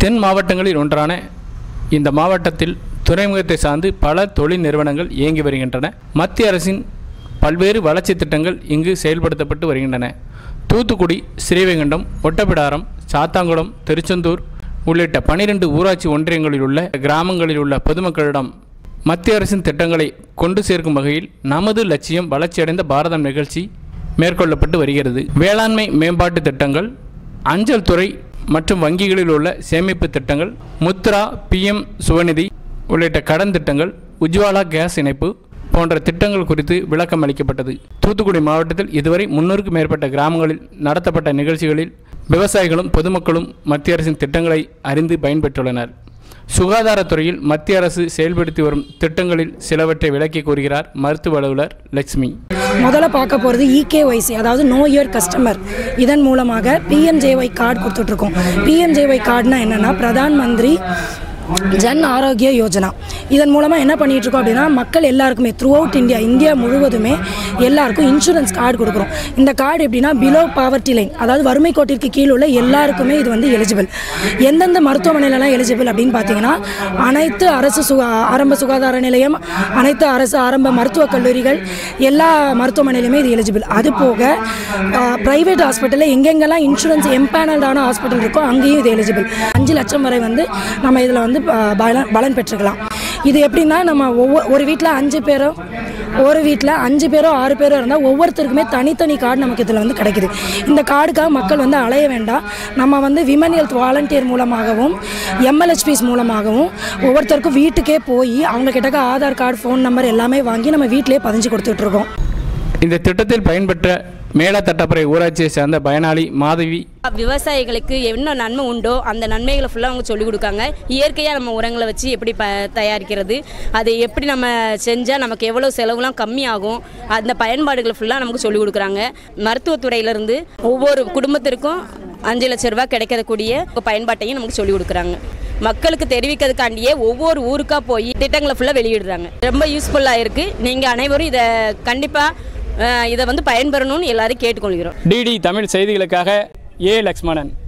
தென் மாவட்டங்களில் ஒன்றான இந்த மாவட்டத்தில் துறைமுகத்தை சார்ந்து பல தொழில் நிறுவனங்கள் இயங்கி வருகின்றன மத்திய அரசின் பல்வேறு வளர்ச்சி திட்டங்கள் இங்கு செயல்படுத்தப்பட்டு வருகின்றன தூத்துக்குடி ஸ்ரீவைகுண்டம் ஒட்டப்பிடாரம் சாத்தாங்குளம் திருச்செந்தூர் உள்ளிட்ட பனிரெண்டு ஊராட்சி ஒன்றியங்களில் உள்ள கிராமங்களில் உள்ள பொதுமக்களிடம் மத்திய அரசின் திட்டங்களை கொண்டு சேர்க்கும் வகையில் நமது லட்சியம் வளர்ச்சியடைந்த பாரதம் நிகழ்ச்சி மேற்கொள்ளப்பட்டு வருகிறது வேளாண்மை மேம்பாட்டு திட்டங்கள் அஞ்சல் துறை மற்றும் வங்கிகளில் உள்ள சேமிப்பு திட்டங்கள் முத்ரா பிஎம் சுவநிதி உள்ளிட்ட கடன் திட்டங்கள் உஜ்வாலா கேஸ் இணைப்பு போன்ற திட்டங்கள் குறித்து விளக்கம் அளிக்கப்பட்டது தூத்துக்குடி மாவட்டத்தில் இதுவரை முன்னூறுக்கும் மேற்பட்ட கிராமங்களில் நடத்தப்பட்ட நிகழ்ச்சிகளில் விவசாயிகளும் பொதுமக்களும் மத்திய அரசின் திட்டங்களை அறிந்து பயன்பெற்றுள்ளனர் சுகாதாரத்துறையில் மத்திய அரசு செயல்படுத்தி வரும் திட்டங்களில் சிலவற்றை விளக்கி கூறுகிறார் மருத்துவ அலுவலர் லட்சுமி முதல்ல பார்க்க போகிறது இகேஒய்சி அதாவது நோ இயர் கஸ்டமர் இதன் மூலமாக பிஎம்ஜேஒய் கார்டு கொடுத்துட்ருக்கோம் பிஎம்ஜேஒய் கார்டுனா என்னென்னா பிரதான் மந்திரி ஜன் ஆரோக்கிய யோஜனா இதன் மூலமாக என்ன பண்ணிட்டு இருக்கோம் அப்படின்னா மக்கள் எல்லாருக்குமே த்ரூ அவுட் இந்தியா இந்தியா முழுவதுமே எல்லாருக்கும் இன்சூரன்ஸ் கார்டு கொடுக்குறோம் இந்த கார்டு எப்படின்னா பிலோ பாவர்ட்டி லைன் அதாவது வறுமை கோட்டிற்கு கீழ் உள்ள எல்லாருக்குமே இது வந்து எலிஜிபிள் எந்தெந்த மருத்துவமனையிலலாம் எலிஜிபிள் அப்படின்னு பார்த்தீங்கன்னா அனைத்து அரசு சுகா ஆரம்ப சுகாதார நிலையம் அனைத்து அரசு ஆரம்ப மருத்துவக் கல்லூரிகள் எல்லா மருத்துவமனையிலுமே இது எலிஜிபிள் அது போக ப்ரைவேட் ஹாஸ்பிட்டலில் எங்கெங்கெல்லாம் இன்சூரன்ஸ் எம்பேனல்டான ஹாஸ்பிட்டல் இருக்கோ அங்கேயும் இது எலிஜிபிள் அஞ்சு லட்சம் வரை வந்து நம்ம இதில் வந்து ப- பலன் பலன் பெற்றுக்கலாம் இது எப்படின்னா நம்ம ஒவ்வொரு ஒரு வீட்டில் அஞ்சு பேரோ ஒரு வீட்டில் அஞ்சு பேரோ ஆறு பேரோ இருந்தால் ஒவ்வொருத்தருக்குமே தனித்தனி கார்டு நமக்கு இதில் வந்து கிடைக்குது இந்த கார்டுக்காக மக்கள் வந்து அலைய வேண்டாம் நம்ம வந்து விமன் ஹெல்த் வாலண்டியர் மூலமாகவும் எம்எல்ஹெச்பிஸ் மூலமாகவும் ஒவ்வொருத்தருக்கும் வீட்டுக்கே போய் அவங்க கிட்டக்க ஆதார் கார்டு ஃபோன் நம்பர் எல்லாமே வாங்கி நம்ம வீட்டிலேயே பதிஞ்சு கொடுத்துட்ருக்கோம் இந்த திட்டத்தில் பயன்பெற்ற மேலத்தட்டப்பறை ஊராட்சியை சேர்ந்த பயனாளி மாதவி விவசாயிகளுக்கு என்ன நன்மை உண்டோ அந்த நன்மைகளை ஃபுல்லாக அவங்க சொல்லிக் கொடுக்காங்க இயற்கையாக நம்ம உரங்களை வச்சு எப்படி ப தயாரிக்கிறது அதை எப்படி நம்ம செஞ்சால் நமக்கு எவ்வளோ செலவுலாம் கம்மியாகும் அந்த பயன்பாடுகளை ஃபுல்லாக நமக்கு சொல்லிக் கொடுக்குறாங்க மருத்துவத்துறையிலேருந்து ஒவ்வொரு குடும்பத்திற்கும் அஞ்சு லட்ச ரூபாய் கிடைக்கக்கூடிய பயன்பாட்டையும் நமக்கு சொல்லிக் கொடுக்குறாங்க மக்களுக்கு தெரிவிக்கிறதுக்காண்டியே ஒவ்வொரு ஊருக்காக போய் திட்டங்களை ஃபுல்லாக வெளியிடுறாங்க ரொம்ப யூஸ்ஃபுல்லாக இருக்குது நீங்கள் அனைவரும் இதை கண்டிப்பாக இதை வந்து பயன்பெறணும்னு எல்லாரும் கேட்டுக்கொள்கிறோம் டிடி தமிழ் செய்திகளுக்காக ஏ லக்ஷ்மணன்